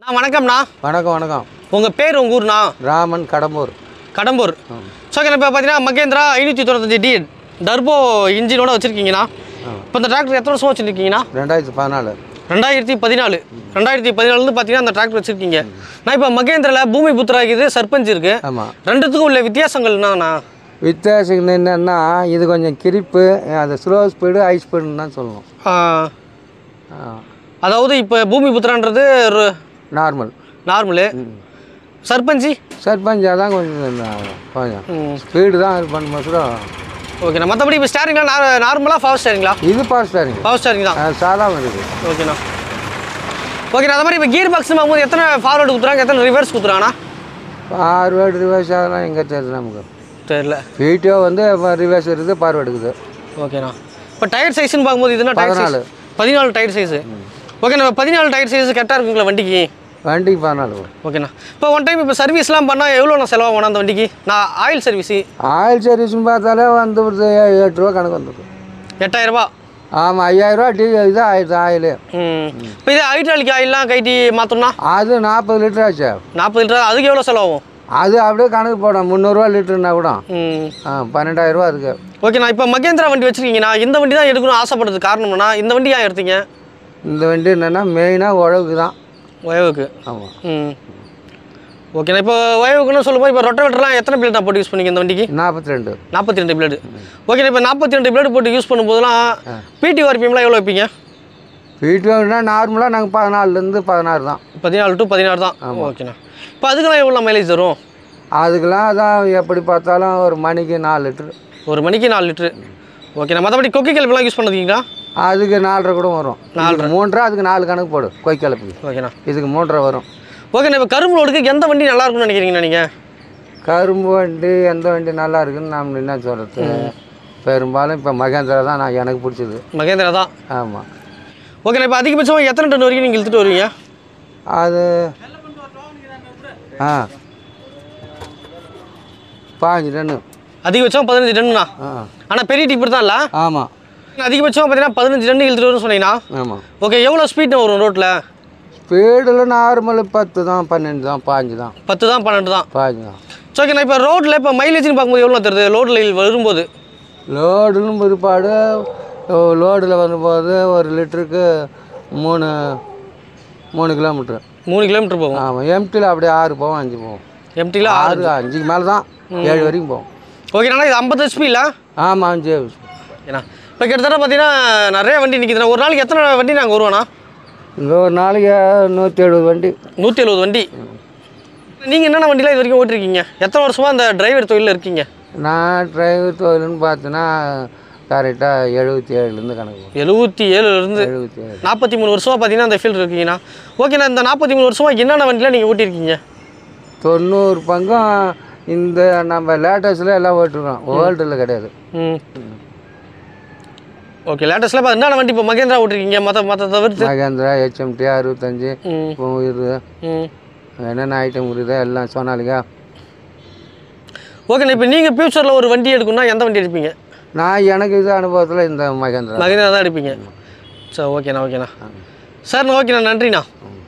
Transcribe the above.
நான் வணக்கம்ண்ணா வணக்கம் வணக்கம் உங்கள் பேர் உங்கள் ஊர்ண்ணா ராமன் கடம்பூர் கடம்பூர் ஸோ இப்போ பார்த்தீங்கன்னா மகேந்திரா ஐநூற்றி தொண்ணூத்தஞ்சு டி டர்போ இன்ஜினோட வச்சுருக்கீங்கண்ணா இப்போ இந்த டிராக்டர் எத்தனை வருஷம் வச்சுருக்கீங்கண்ணா ரெண்டாயிரத்தி பதினாலு ரெண்டாயிரத்தி பதினாலு ரெண்டாயிரத்தி பதினாலுலேருந்து பார்த்தீங்கன்னா அந்த டிராக்டர் வச்சுருக்கீங்க நான் இப்போ மகேந்திராவில் பூமி புத்திரா இருக்குது சர்பஞ்ச் இருக்குது ஆமாம் ரெண்டுத்துக்கும் உள்ள வித்தியாசங்கள் என்னண்ணா வித்தியாசம் என்னன்னா இது கொஞ்சம் கிரிப்பு அது ஸ்லோ ஸ்பீடு ஹை ஸ்பீடுன்னு தான் சொல்லணும் ஆ, அதாவது இப்போ பூமி புத்திரான்றது ஒரு நார்மல் நார்மலு சர்பஞ்சி சர்பஞ்சாக தான் கொஞ்சம் நா- கொஞ்சம் ம் ஸ்பீடு தான் இது பண்ண மாத்திரம் ஓகேண்ணா மற்றபடி இப்போ ஸ்டேரிங்லாம் நார்மலாக பவர் ஸ்டேரிங்களா இது பாஸ் ஸ்டாரிங் பவர் ஸ்டேரிங் தான் சாதாரண இருக்குது ஓகேண்ணா ஓகேண்ணா அது மாதிரி இப்போ கியர் பாக்ஸ் வாங்கும்போது எத்தனை ஃபார்வர்டு குத்துறாங்க எத்தனை ரிவர்ஸ் குத்துறாங்கண்ணா பார்வேர்டு ரிவர்ஸ் அதெல்லாம் எங்கே தெரியுது நமக்கு தெரியல வீடியோ வந்து ரிவர்ஸ் இருக்குது பார்வேர்டு இருக்குது ஓகேண்ணா இப்போ டயர் சைஸ்னு பார்க்கும்போது இதுனா டயர் சைஸ் பதினாலு. பதினாலு டயர் சைஸு ஓகேண்ணா பதினாலு டயர் சைஸ் கரெக்டாக இருக்குங்களா வண்டிக்கு வண்டிக்கு பதினாலு வரும் ஓகேண்ணா இப்போ ஒன் டைம் இப்போ சர்வீஸ்லாம் பண்ணால் எவ்வளோ நான் செலவாகும் அந்த வண்டிக்கு நான் ஆயில் சர்வீஸு ஆயில் சர்வீஸ்னு பார்த்தாலே வந்து ஒரு எட்டு ரூபா கணக்கு வந்துடும் எட்டாயிரரூபா ஆமாம் ஐயாயிரரூவா டி இது ஆயிடுது ஆயிலு ம் இப்போ இது ஹைட்ராலிக் ஆயில்லாம் கைட்டி மாற்றோம்னா அது நாற்பது லிட்டர் ஆச்சு நாற்பது லிட்டர் அதுக்கு எவ்வளோ செலவாகும் அது அப்படியே கணக்கு போடும் முந்நூறுரூவா லிட்டர்னா கூட ம் ஆ பன்னெண்டாயிரரூவா இருக்கு ஓகேண்ணா இப்போ மகேந்திரா வண்டி வச்சுருக்கீங்கண்ணா இந்த வண்டி தான் எடுக்கணும் ஆசைப்படுறது காரணம்னா இந்த வண்டி ஏன் எடுத்தீங்க இந்த வண்டி என்னென்னா மெயினாக உழவுக்கு தான் ஒயவுக்கு ஆமாம் ம் ஓகேண்ணா இப்போ ஒயவுக்குன்னு சொல்லும்போது இப்போ ரொட்டவேட்டர்லாம் எத்தனை பிளேட் நான் போட்டு யூஸ் பண்ணீங்க இந்த வண்டிக்கு நாற்பத்தி ரெண்டு நாற்பத்தி ரெண்டு பிளேடு ஓகேண்ணா இப்போ நாற்பத்தி ரெண்டு பிளேடு போட்டு யூஸ் பண்ணும்போதெல்லாம் பிடி ஆர்பிஎம்லாம் எவ்வளோ வைப்பீங்க வீட்டுனா நார்மலாக நாங்கள் பதினாலுலேருந்து பதினாறு தான் பதினாலு டு பதினாறு தான் ஓகேண்ணா இப்போ அதுக்கெல்லாம் எவ்வளோ மைலேஜ் தரும் அதுக்கெல்லாம் அதான் எப்படி பார்த்தாலும் ஒரு மணிக்கு நாலு லிட்டரு ஒரு மணிக்கு நாலு லிட்ரு ஓகேண்ணா மற்றபடி கொக்கி கல்விலாம் யூஸ் பண்ணதுங்களா அதுக்கு நாலரை கூட வரும் நாலரை மூன்றரை அதுக்கு நாலு கணக்கு போடு கொய்க்கலப்புக்கு ஓகேண்ணா இதுக்கு மூன்றரை வரும் ஓகேண்ணா இப்போ கரும்பு ரோடுக்கு எந்த வண்டி நல்லா இருக்கும்னு நினைக்கிறீங்கண்ணா நீங்கள் கரும்பு வண்டி எந்த வண்டி நல்லா இருக்குன்னு நாம் என்ன சொல்கிறது பெரும்பாலும் இப்போ மகேந்திரா தான் நான் எனக்கு பிடிச்சது மகேந்திரா தான் ஆமாம் ஓகேண்ணா இப்போ அதிகபட்சமாக எத்தனை டன் வரைக்கும் நீங்கள் இழுத்துட்டு வருவீங்க அது ஆ பாஞ்சு டன்னு அதிகபட்சம் பதினஞ்சு டன்னுண்ணா ஆ ஆனால் பெரிய டிப்பர் தான் இல்லை ஆமாம் அதிகபட்சம் பார்த்தீங்கன்னா பதினஞ்சு டன் இழுத்துட்டு வரும்னு சொன்னீங்கன்னா ஆமாம் ஓகே எவ்வளோ ஸ்பீட் வரும் ரோட்டில் ஸ்பீடில் நார்மல் பத்து தான் பன்னெண்டு தான் பாஞ்சு தான் பத்து தான் பன்னெண்டு தான் பாஞ்சு தான் சரி ஓகேண்ணா இப்போ ரோட்டில் இப்போ மைலேஜ்னு பார்க்கும்போது எவ்வளோ தருது ரோட்டில் வரும்போது லோடுன்னு பிற்பாடு லோடில் வரும்போது ஒரு லிட்டருக்கு மூணு மூணு கிலோமீட்ரு மூணு கிலோமீட்டர் போகும் ஆமாம் எம்டியில் அப்படியே ஆறு போவோம் அஞ்சு போவோம் எம்டியில் ஆறு ஆறு அஞ்சுக்கு மேலே தான் ஏழு வரைக்கும் போவோம் ஓகேண்ணா இது ஐம்பது ஹெச்பி இல்லை ஆமாம் அஞ்சு ஏண்ணா இப்போ கிட்டத்தட்ட பார்த்தீங்கன்னா நிறைய வண்டி நிற்கிதுண்ணா ஒரு நாளைக்கு எத்தனை வண்டி நாங்கள் வருவோண்ணா இங்கே ஒரு நாளைக்கு நூற்றி எழுபது வண்டி நூற்றி எழுபது வண்டி நீங்கள் என்னென்ன வண்டிலாம் இது வரைக்கும் ஓட்டிருக்கீங்க எத்தனை வருஷமாக அந்த டிரைவர் தொழிலில் இருக்கீங்க நான் டிரைவர் தொழில்னு பார்த்தோன்னா கரெக்டாக எழுபத்தி ஏழுலேருந்து கணக்கு போகும் எழுபத்தி ஏழுலேருந்து எழுபத்தி ஏழு நாற்பத்தி மூணு வருஷமாக பார்த்தீங்கன்னா அந்த ஃபீல்டு இருக்கீங்கண்ணா ஓகேண்ணா இந்த நாற்பத்தி மூணு வருஷமாக என்னென்ன வண்டிலாம் நீங்கள் ஓட்டியிருக்கீங்க தொண்ணூறு பங்கம் இந்த நம்ம லேட்டஸ்டில் எல்லாம் ஓட்டிருக்கோம் வேர்ல்டில் கிடையாது ம் ஓகே லேட்டஸ்ட்டில் இப்போ என்னென்ன வண்டி இப்போ மகேந்திரா ஓட்டிருக்கீங்க மற்ற மற்ற தவிர்த்து மகேந்திரா ஹெச்எம்டி அறுபத்தஞ்சு ம் இது ம் என்னென்ன ஐட்டம் இருக்குது எல்லாம் சொன்னாலுங்க ஓகேண்ணா இப்போ நீங்கள் ஃப்யூச்சரில் ஒரு வண்டி எடுக்கணும்னா எந்த வண்டி எடுப்பீங்க நான் எனக்கு இது அனுபவத்தில் இந்த மகேந்திரா மகேந்திரா தான் எடுப்பீங்க சரி ஓகேண்ணா ஓகேண்ணா சார் ஓகேண்ணா நன்றிண்ணா ம்.